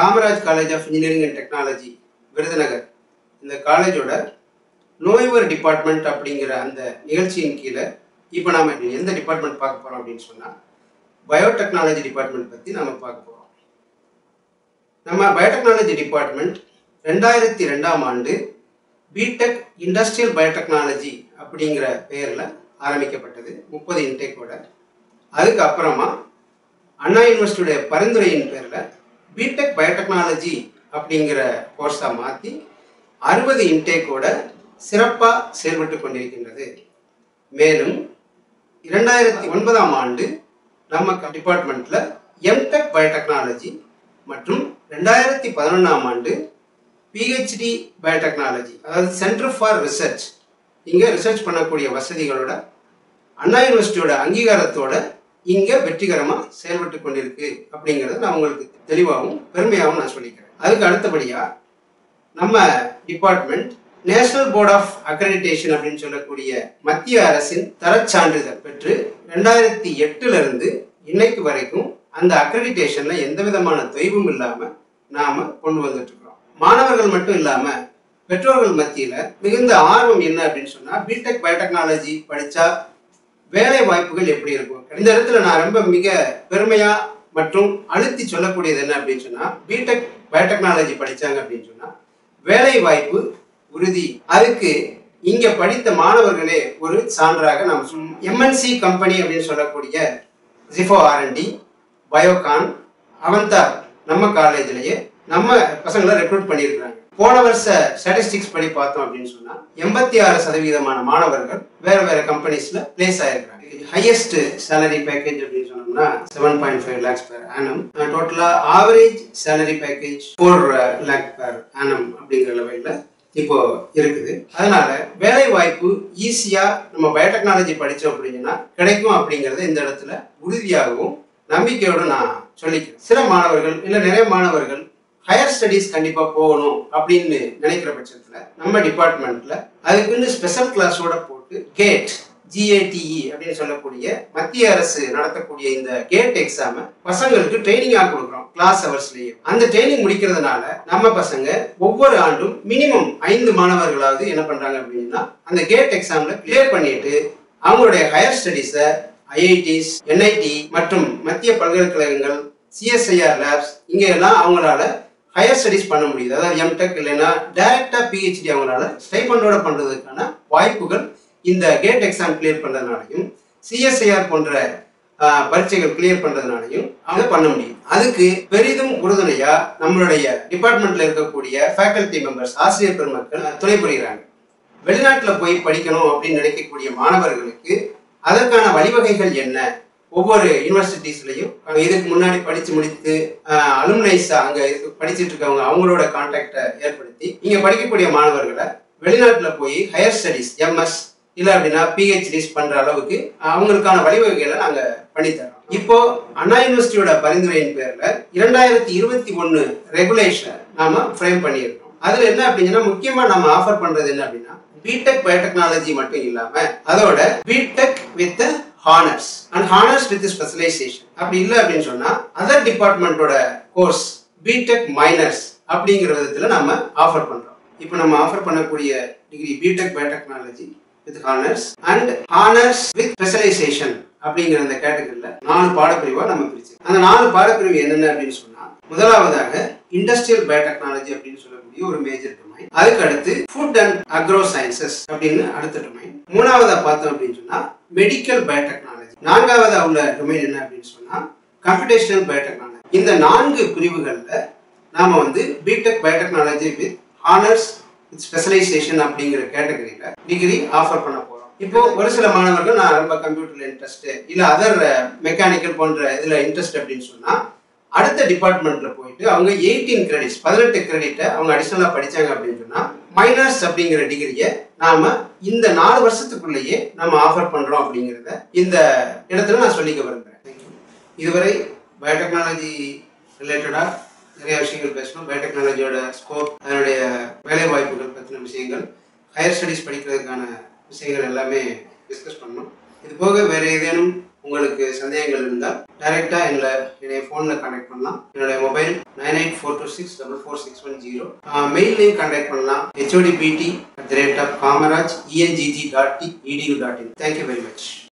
Kamaraj college of engineering and technology Virudhunagar இந்த காலேஜோட நோய்வர் department அப்படிங்கிற அந்த நிகழ்ச்சியின் கீழே இப்போ நாம் எந்த டிபார்ட்மெண்ட் பார்க்க போகிறோம் அப்படின்னு சொன்னால் பயோடெக்னாலஜி டிபார்ட்மெண்ட் பற்றி நம்ம பார்க்க போகிறோம் நம்ம பயோடெக்னாலஜி டிபார்ட்மெண்ட் ரெண்டாயிரத்தி ரெண்டாம் ஆண்டு பிடெக் இண்டஸ்ட்ரியல் பயோடெக்னாலஜி அப்படிங்கிற பெயரில் ஆரம்பிக்கப்பட்டது முப்பது இன்டேக்கோட அதுக்கப்புறமா அண்ணா யூனிவர்சிட்டியுடைய பரிந்துரையின் பேரில் பிடெக் பயோடெக்னாலஜி அப்படிங்கிற கோர்ஸாக மாற்றி அறுபது இன்டேக்கோட சிறப்பாக செயல்பட்டு கொண்டிருக்கின்றது மேலும் இரண்டாயிரத்தி ஒன்பதாம் ஆண்டு நம்ம டிபார்ட்மெண்ட்டில் எம்டெக் பயோடெக்னாலஜி மற்றும் ரெண்டாயிரத்தி பதினொன்றாம் ஆண்டு பிஹெச்டி பயோடெக்னாலஜி அதாவது சென்டர் ஃபார் ரிசர்ச் இங்கே ரிசர்ச் பண்ணக்கூடிய வசதிகளோட அண்ணா யூனிவர்சிட்டியோட அங்கீகாரத்தோட இங்கே வெற்றிகரமாக செயல்பட்டு கொண்டிருக்கு அப்படிங்கிறத நான் உங்களுக்கு தெளிவாகவும் பெருமையாகவும் நான் சொல்லிக்கிறேன் அதுக்கு அடுத்தபடியாக நம்ம department national board of accreditation அப்படின்னு சொல்லக்கூடிய மத்திய அரசின் தரச் சான்றிதழ் பெற்று ரெண்டாயிரத்தி எட்டுல இருந்து இன்னைக்கு வரைக்கும் அந்த அக்ரெடிடேஷன்ல எந்த விதமான தொய்வும் இல்லாம நாம கொண்டு வந்துட்டு இருக்கிறோம் மாணவர்கள் மட்டும் இல்லாம பெற்றோர்கள் மத்தியில மிகுந்த ஆர்வம் என்ன அப்படின்னு சொன்னா பிடெக் பயோடெக்னாலஜி படிச்சா வேலை வாய்ப்புகள் எப்படி இருக்கும் இந்த இடத்துல நான் ரொம்ப மிக பெருமையா மற்றும் அழுத்தி சொல்லக்கூடியது என்ன அப்படின்னு சொன்னா பிடெக் பயோடெக்னாலஜி படிச்சாங்க அப்படின்னு சொன்னா வேலை வாய்ப்பு உறுதி அதுக்கு இங்க படித்த மாணவர்களே ஒரு சான்றாக நாம் எம்என்சி கம்பெனி அப்படின்னு சொல்லக்கூடிய ஜிஃபோ ஆர்என்டி பயோகான் அவந்தா நம்ம காலேஜ்லயே நம்ம பசங்களை ரெக்ரூட் பண்ணியிருக்காங்க போன வருஷ ஸ்டாட்டிஸ்டிக்ஸ் படி பார்த்தோம் அப்படின்னு சொன்னா எண்பத்தி ஆறு சதவீதமான மாணவர்கள் வேற வேற கம்பெனிஸ்ல பிளேஸ் ஆயிருக்காங்க ஹையஸ்ட் சேலரி பேக்கேஜ் அப்படின்னு சொன்னோம்னா seven point five lakhs per annum டோட்டலா average salary package four lakh per annum அப்படிங்கிற லெவலில் இப்போ இருக்குது அதனால வேலை வாய்ப்பு ஈஸியா நம்ம பயோடெக்னாலஜி படிச்சோம் அப்படின்னா கிடைக்கும் அப்படிங்கறத இந்த இடத்துல உறுதியாகவும் நம்பிக்கையோட நான் சொல்லிக்கிறேன் சில மாணவர்கள் இல்ல நிறைய மாணவர்கள் ஹையர் ஸ்டடீஸ் கண்டிப்பா போகணும் அப்படின்னு நினைக்கிற பட்சத்துல நம்ம டிபார்ட்மெண்ட்ல அதுக்குன்னு ஸ்பெஷல் கிளாஸோட போட்டு கேட் ஜிஏடிஇ அப்படின்னு சொல்லக்கூடிய மத்திய அரசு நடத்தக்கூடிய இந்த கேட் எக்ஸாம பசங்களுக்கு ட்ரைனிங்கா கொடுக்குறோம் கிளாஸ் ஹவர்ஸ்லயே அந்த ட்ரைனிங் முடிக்கிறதுனால நம்ம பசங்க ஒவ்வொரு ஆண்டும் மினிமம் ஐந்து மாணவர்களாவது என்ன பண்றாங்க அப்படின்னா அந்த கேட் எக்ஸாம்ல கிளியர் பண்ணிட்டு அவங்களுடைய ஹையர் ஸ்டடீஸை ஐஐடிஸ் என்ஐடி மற்றும் மத்திய பல்கலைக்கழகங்கள் சிஎஸ்ஐஆர் லேப்ஸ் இங்க எல்லாம் அவங்களால ஹையர் ஸ்டடிஸ் பண்ண முடியுது அதாவது எம்டெக் இல்லைன்னா டைரக்டா பிஹெச்டி அவங்களால ஸ்டைபண்டோட பண்றதுக்கான வாய்ப்புகள் இந்த கேட் எக்ஸாம் கிளியர் பண்றதுனாலையும் சிஎஸ்ஐஆர் போன்ற ஆஹ், பரீட்சைகள் கிளியர் பண்றதுனாலையும் அவங்க பண்ண முடியும் அதுக்கு பெரிதும் உறுதுணையா நம்மளுடைய டிபார்ட்மெண்ட்ல இருக்கக்கூடிய ஃபேக்கல்டி மெம்பர்ஸ் ஆசிரியர் பெருமக்கள் துணை புரிகிறாங்க வெளிநாட்டுல போய் படிக்கணும் அப்படின்னு நினைக்கக்கூடிய மாணவர்களுக்கு அதற்கான வழிவகைகள் என்ன ஒவ்வொரு யூனிவர்சிட்டிஸ்லையும் இதுக்கு முன்னாடி படிச்சு முடித்து அலுமினைஸ் அங்க இருக்க- படிச்சிட்டு இருக்கவங்க அவங்களோட கான்டாக்டை ஏற்படுத்தி இங்க படிக்கக்கூடிய மாணவர்களை வெளிநாட்டுல போய் ஹையர் ஸ்டடிஸ் எம்எஸ் இல்ல அப்படின்னா பிஹெச்டிஸ் பண்ற அளவுக்கு அவங்களுக்கான வழிவகைகளை நாங்க பண்ணித்தரோம் இப்போ அண்ணா யூனிவர்சிட்டியோட பரிந்துரையின் பேர்ல இரண்டாயிரத்தி இருபத்தி ஒன்னு ரெகுலேஷன் நாம ஃப்ரேம் பண்ணியிருக்கோம் அதுல என்ன அப்படின்னா முக்கியமா நம்ம ஆஃபர் பண்றது என்ன அப்படின்னா பிடெக் பயோடெக்னாலஜி மட்டும் இல்லாம அதோட BTech with honours and honours with specialisation அப்படி இல்லை அப்படின்னு சொன்னா அதர் டிபார்ட்மெண்ட்டோட கோர்ஸ் பிடெக் மைனர்ஸ் அப்படிங்கிற விதத்துல நம்ம ஆஃபர் பண்றோம் இப்போ நம்ம ஆஃபர் பண்ணக்கூடிய degree BTech biotechnology with honours and honours with specialisation அப்படிங்கிற அந்த கேட்டகரியில நாலு பாடப்பிரிவா நம்ம பிரிச்சு அந்த நாலு பாடப்பிரிவு என்னென்ன அப்படின்னு சொன்னா முதலாவதாக இண்டஸ்ட்ரியல் பயோடெக்னாலஜி அப்படின்னு சொல்லக்கூடிய ஒரு மேஜர் டொமைன் அதுக்கு அடுத்து ஃபுட் அண்ட் அக்ரோ சயின்சஸ் அப்படின்னு அடுத்த டொமைன் மூணாவதா பார்த்தோம் அப்படின்னு சொன்னா மெடிக்கல் பயோடெக்னாலஜி நான்காவதா உள்ள டொமைன் என்ன அப்படின்னு சொன்னா கம்ப்யூட்டேஷனல் பயோடெக்னாலஜி இந்த நான்கு பிரிவுகள்ல நாம வந்து BTech biotechnology with honours with specialisation அப்படிங்கிற கேட்டகரியில டிகிரி ஆஃபர் பண்ண போறோம் இப்போ ஒரு சில மாணவர்கள் நான் ரொம்ப கம்ப்யூட்டர்ல இன்ட்ரெஸ்ட் இல்ல அதர் மெக்கானிக்கல் போன்ற இதுல இன்ட்ரெஸ்ட் அப்படின்னு சொன்னா அடுத்த டிபார்ட்மெண்ட்ல போயிட்டு அவங்க எயிட்டீன் கிரெடிட்ஸ் பதினெட்டு கிரெடிட்டை அவங்க அடிஷனலா படிச்சாங்க அப்படின்னு சொன்னா மைனர்ஸ் அப்படிங்கிற டிகிரியை நாம இந்த நாலு வருஷத்துக்குள்ளேயே நம்ம ஆஃபர் பண்றோம் அப்படிங்கிறத இந்த இடத்துல நான் சொல்லிக்க விரும்புறேன் Thank you. இதுவரை பயோடெக்னாலஜி ரிலேட்டடா நிறைய விஷயங்கள் பேசணும் பயோடெக்னாலஜியோட ஸ்கோப் அதனுடைய வேலை வாய்ப்புகள் பற்றின விஷயங்கள் ஹையர் ஸ்டடீஸ் படிக்கிறதுக்கான விஷயங்கள் எல்லாமே டிஸ்கஸ் பண்ணோம் இது போக வேற ஏதேனும் உங்களுக்கு சந்தேகங்கள் இருந்தால் டைரெக்டாக என்னை என்னுடைய ஃபோனில் கான்டாக்ட் பண்ணலாம் என்னுடைய mobile nine eight four two six double four six one zero மெயிலையும் கான்டாக்ட் பண்ணலாம் HOD BT at the rate of Kamaraj ENGG dot T EDU dot in thank you very much